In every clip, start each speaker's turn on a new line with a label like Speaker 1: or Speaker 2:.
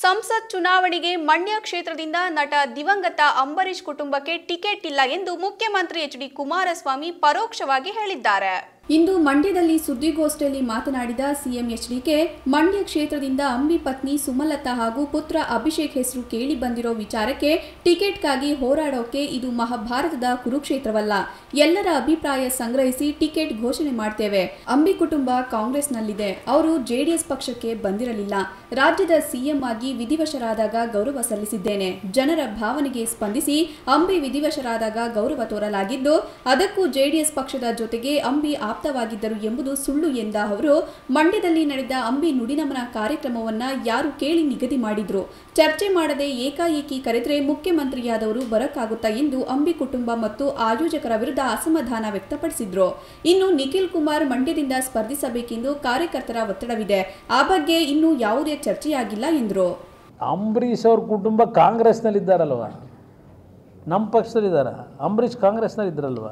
Speaker 1: ಸಂಸತ್ ಚುನಾವಣೆಗೆ ಮಂಡ್ಯ ಕ್ಷೇತ್ರದಿಂದ ನಟ ದಿವಂಗತ ಅಂಬರೀಶ್ ಕುಟುಂಬಕ್ಕೆ ಟಿಕೆಟ್ ಇಲ್ಲ ಎಂದು ಮುಖ್ಯಮಂತ್ರಿ ಎಚ್ ಡಿ ಕುಮಾರಸ್ವಾಮಿ ಪರೋಕ್ಷವಾಗಿ ಹೇಳಿದ್ದಾರೆ ಇಂದು ಮಂಡ್ಯದಲ್ಲಿ ಸುದ್ದಿಗೋಷ್ಠಿಯಲ್ಲಿ ಮಾತನಾಡಿದ ಸಿಎಂ ಎಚ್ಡಿಕೆ ಮಂಡ್ಯ ಕ್ಷೇತ್ರದಿಂದ ಅಂಬಿ ಪತ್ನಿ ಸುಮಲತಾ ಹಾಗೂ ಪುತ್ರ ಅಭಿಷೇಕ್ ಹೆಸರು ಕೇಳಿ ಬಂದಿರೋ ವಿಚಾರಕ್ಕೆ ಟಿಕೆಟ್ಗಾಗಿ ಹೋರಾಡೋಕೆ ಇದು ಮಹಾಭಾರತದ ಕುರುಕ್ಷೇತ್ರವಲ್ಲ ಎಲ್ಲರ ಅಭಿಪ್ರಾಯ ಸಂಗ್ರಹಿಸಿ ಟಿಕೆಟ್ ಘೋಷಣೆ ಮಾಡ್ತೇವೆ ಅಂಬಿ ಕುಟುಂಬ ಕಾಂಗ್ರೆಸ್ನಲ್ಲಿದೆ ಅವರು ಜೆಡಿಎಸ್ ಪಕ್ಷಕ್ಕೆ ಬಂದಿರಲಿಲ್ಲ ರಾಜ್ಯದ ಸಿಎಂ ಆಗಿ ವಿಧಿವಶರಾದಾಗ ಗೌರವ ಸಲ್ಲಿಸಿದ್ದೇನೆ ಜನರ ಭಾವನೆಗೆ ಸ್ಪಂದಿಸಿ ಅಂಬಿ ವಿಧಿವಶರಾದಾಗ ಗೌರವ ತೋರಲಾಗಿದ್ದು ಅದಕ್ಕೂ ಜೆಡಿಎಸ್ ಪಕ್ಷದ ಜೊತೆಗೆ ಅಂಬಿ ಆಪ್ತವಾಗಿದ್ದರು ಎಂಬುದು ಸುಳ್ಳು ಎಂದ ಅವರು ಮಂಡ್ಯದಲ್ಲಿ ನಡೆದ ಅಂಬಿ ನುಡಿನಮನ ಕಾರ್ಯಕ್ರಮವನ್ನ ಯಾರು ಕೇಳಿ ನಿಗದಿ ಮಾಡಿದ್ರು ಚರ್ಚೆ ಮಾಡದೆ ಏಕಾಏಕಿ ಕರೆದ್ರೆ ಮುಖ್ಯಮಂತ್ರಿಯಾದವರು ಬರಕ್ಕಾಗುತ್ತಾ ಎಂದು ಅಂಬಿ ಕುಟುಂಬ ಮತ್ತು ಆಯೋಜಕರ ವಿರುದ್ಧ ಅಸಮಾಧಾನ ವ್ಯಕ್ತಪಡಿಸಿದ್ರು ಇನ್ನು ನಿಖಿಲ್ ಕುಮಾರ್ ಮಂಡ್ಯದಿಂದ ಸ್ಪರ್ಧಿಸಬೇಕೆಂದು ಕಾರ್ಯಕರ್ತರ ಒತ್ತಡವಿದೆ ಆ ಬಗ್ಗೆ ಇನ್ನೂ ಯಾವುದೇ ಚರ್ಚೆಯಾಗಿಲ್ಲ ಎಂದರು
Speaker 2: ಅಂಬರೀಷ್ ಅವ್ರ ಕುಟುಂಬ ಕಾಂಗ್ರೆಸ್ನಲ್ಲಿದ್ದಾರಲ್ವ ನಮ್ಮ ಪಕ್ಷದಲ್ಲಿದ್ದಾರೆ ಅಂಬರೀಷ್ ಕಾಂಗ್ರೆಸ್ನಲ್ಲಿ ಇದ್ರಲ್ವ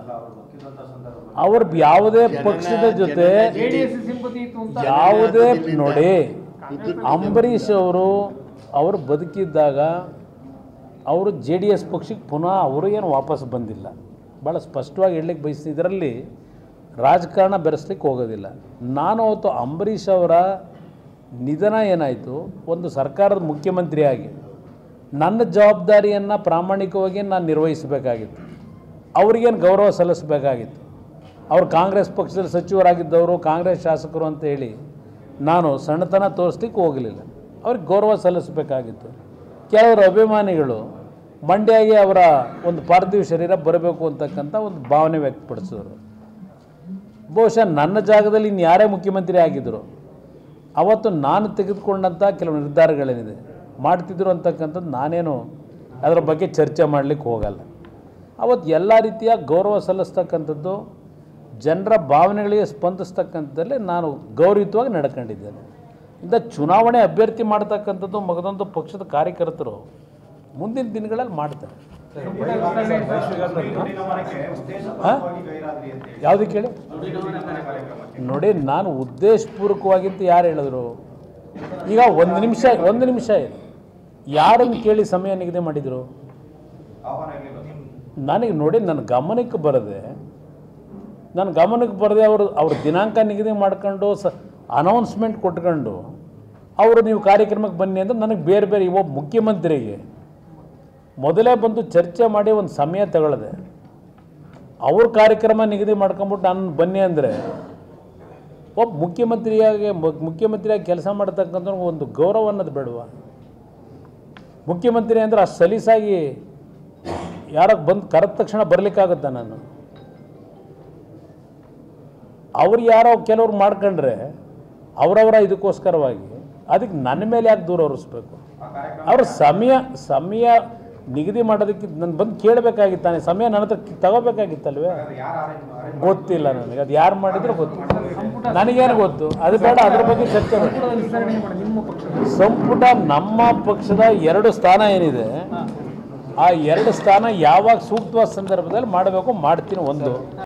Speaker 2: ಅವ್ರ ಯಾವುದೇ ಪಕ್ಷದ ಜೊತೆ ಯಾವುದೇ ನೋಡಿ ಅಂಬರೀಷ್ ಅವರು ಅವರು ಬದುಕಿದ್ದಾಗ ಅವರು ಜೆ ಡಿ ಎಸ್ ಪಕ್ಷಕ್ಕೆ ಪುನಃ ಅವರು ಏನು ವಾಪಸ್ ಬಂದಿಲ್ಲ ಭಾಳ ಸ್ಪಷ್ಟವಾಗಿ ಹೇಳಲಿಕ್ಕೆ ಬಯಸ್ತೀನಿ ಇದರಲ್ಲಿ ರಾಜಕಾರಣ ಬೆರೆಸ್ಲಿಕ್ಕೆ ಹೋಗೋದಿಲ್ಲ ನಾನು ಅವತ್ತು ಅಂಬರೀಷ್ ಅವರ ನಿಧನ ಏನಾಯಿತು ಒಂದು ಸರ್ಕಾರದ ಮುಖ್ಯಮಂತ್ರಿಯಾಗಿ ನನ್ನ ಜವಾಬ್ದಾರಿಯನ್ನು ಪ್ರಾಮಾಣಿಕವಾಗಿ ನಾನು ನಿರ್ವಹಿಸಬೇಕಾಗಿತ್ತು ಅವ್ರಿಗೇನು ಗೌರವ ಸಲ್ಲಿಸಬೇಕಾಗಿತ್ತು ಅವ್ರು ಕಾಂಗ್ರೆಸ್ ಪಕ್ಷದಲ್ಲಿ ಸಚಿವರಾಗಿದ್ದವರು ಕಾಂಗ್ರೆಸ್ ಶಾಸಕರು ಅಂತ ಹೇಳಿ ನಾನು ಸಣ್ಣತನ ತೋರಿಸ್ಲಿಕ್ಕೆ ಹೋಗಲಿಲ್ಲ ಅವ್ರಿಗೆ ಗೌರವ ಸಲ್ಲಿಸಬೇಕಾಗಿತ್ತು ಕೆಲವರು ಅಭಿಮಾನಿಗಳು ಮಂಡ್ಯಗೆ ಅವರ ಒಂದು ಪಾರ್ಥಿವ ಶರೀರ ಬರಬೇಕು ಅಂತಕ್ಕಂಥ ಒಂದು ಭಾವನೆ ವ್ಯಕ್ತಪಡಿಸಿದ್ರು ಬಹುಶಃ ನನ್ನ ಜಾಗದಲ್ಲಿ ಇನ್ನು ಯಾರೇ ಮುಖ್ಯಮಂತ್ರಿ ಆಗಿದ್ದರು ಅವತ್ತು ನಾನು ತೆಗೆದುಕೊಂಡಂಥ ಕೆಲವು ನಿರ್ಧಾರಗಳೇನಿದೆ ಮಾಡ್ತಿದ್ರು ಅಂತಕ್ಕಂಥದ್ದು ನಾನೇನು ಅದರ ಬಗ್ಗೆ ಚರ್ಚೆ ಮಾಡಲಿಕ್ಕೆ ಹೋಗಲ್ಲ ಅವತ್ತು ಎಲ್ಲ ರೀತಿಯ ಗೌರವ ಸಲ್ಲಿಸ್ತಕ್ಕಂಥದ್ದು ಜನರ ಭಾವನೆಗಳಿಗೆ ಸ್ಪಂದಿಸ್ತಕ್ಕಂಥದ್ದಲ್ಲಿ ನಾನು ಗೌರವಯುತವಾಗಿ ನಡ್ಕೊಂಡಿದ್ದೇನೆ ಇಂಥ ಚುನಾವಣೆ ಅಭ್ಯರ್ಥಿ ಮಾಡ್ತಕ್ಕಂಥದ್ದು ಮಗದೊಂದು ಪಕ್ಷದ ಕಾರ್ಯಕರ್ತರು ಮುಂದಿನ ದಿನಗಳಲ್ಲಿ ಮಾಡ್ತಾರೆ ಹಾಂ ಯಾವುದಕ್ಕೆ ಹೇಳಿ ನೋಡಿ ನಾನು ಉದ್ದೇಶಪೂರ್ವಕವಾಗಿಂತ ಯಾರು ಹೇಳಿದ್ರು ಈಗ ಒಂದು ನಿಮಿಷ ಒಂದು ನಿಮಿಷ ಇದೆ ಯಾರನ್ನು ಕೇಳಿ ಸಮಯ ನಿಗದಿ ಮಾಡಿದರು ನನಗೆ ನೋಡಿ ನನ್ನ ಗಮನಕ್ಕೆ ಬರದೆ ನನ್ನ ಗಮನಕ್ಕೆ ಬರದೆ ಅವರು ಅವ್ರ ದಿನಾಂಕ ನಿಗದಿ ಮಾಡ್ಕೊಂಡು ಸ ಅನೌನ್ಸ್ಮೆಂಟ್ ಕೊಟ್ಕೊಂಡು ಅವರು ನೀವು ಕಾರ್ಯಕ್ರಮಕ್ಕೆ ಬನ್ನಿ ಅಂದರೆ ನನಗೆ ಬೇರೆ ಬೇರೆ ಒಬ್ಬ ಮುಖ್ಯಮಂತ್ರಿಗೆ ಮೊದಲೇ ಬಂದು ಚರ್ಚೆ ಮಾಡಿ ಒಂದು ಸಮಯ ತಗೊಳ್ಳದೆ ಅವ್ರ ಕಾರ್ಯಕ್ರಮ ನಿಗದಿ ಮಾಡ್ಕೊಂಬಿಟ್ಟು ನಾನು ಬನ್ನಿ ಅಂದರೆ ಒಬ್ಬ ಮುಖ್ಯಮಂತ್ರಿಯಾಗಿ ಮು- ಮುಖ್ಯಮಂತ್ರಿಯಾಗಿ ಕೆಲಸ ಮಾಡ್ತಕ್ಕಂಥ ಒಂದು ಗೌರವ ಅನ್ನೋದು ಬೇಡವ ಮುಖ್ಯಮಂತ್ರಿ ಅಂದರೆ ಅಷ್ಟು ಸಲೀಸಾಗಿ ಯಾರೋ ಬಂದು ಕರೆದ ತಕ್ಷಣ ಬರಲಿಕ್ಕಾಗುತ್ತಾ ನಾನು ಅವ್ರು ಯಾರೋ ಕೆಲವ್ರು ಮಾಡ್ಕೊಂಡ್ರೆ ಅವರವರ ಇದಕ್ಕೋಸ್ಕರವಾಗಿ ಅದಕ್ಕೆ ನನ್ನ ಮೇಲೆ ಯಾಕೆ ದೂರ ಹೊರಿಸ್ಬೇಕು ಅವ್ರ ಸಮಯ ಸಮಯ ನಿಗದಿ ಮಾಡೋದಕ್ಕೆ ನಾನು ಬಂದು ಕೇಳಬೇಕಾಗಿತ್ತಾನೆ ಸಮಯ ನನ್ನ ಹತ್ರ ತಗೋಬೇಕಾಗಿತ್ತಲ್ವೇ ಗೊತ್ತಿಲ್ಲ ನನಗೆ ಅದು ಯಾರು ಮಾಡಿದ್ರು ಗೊತ್ತಿಲ್ಲ ನನಗೇನು ಗೊತ್ತು ಅದು ಬೇಡ ಅದ್ರ ಬಗ್ಗೆ ಚರ್ಚೆ ಬೇಡ ಸಂಪುಟ ನಮ್ಮ ಪಕ್ಷದ ಎರಡು ಸ್ಥಾನ ಏನಿದೆ ಆ ಎರಡು ಸ್ಥಾನ ಯಾವಾಗ ಸೂಕ್ತವಾದ ಸಂದರ್ಭದಲ್ಲಿ ಮಾಡಬೇಕು ಮಾಡ್ತೀನಿ ಒಂದು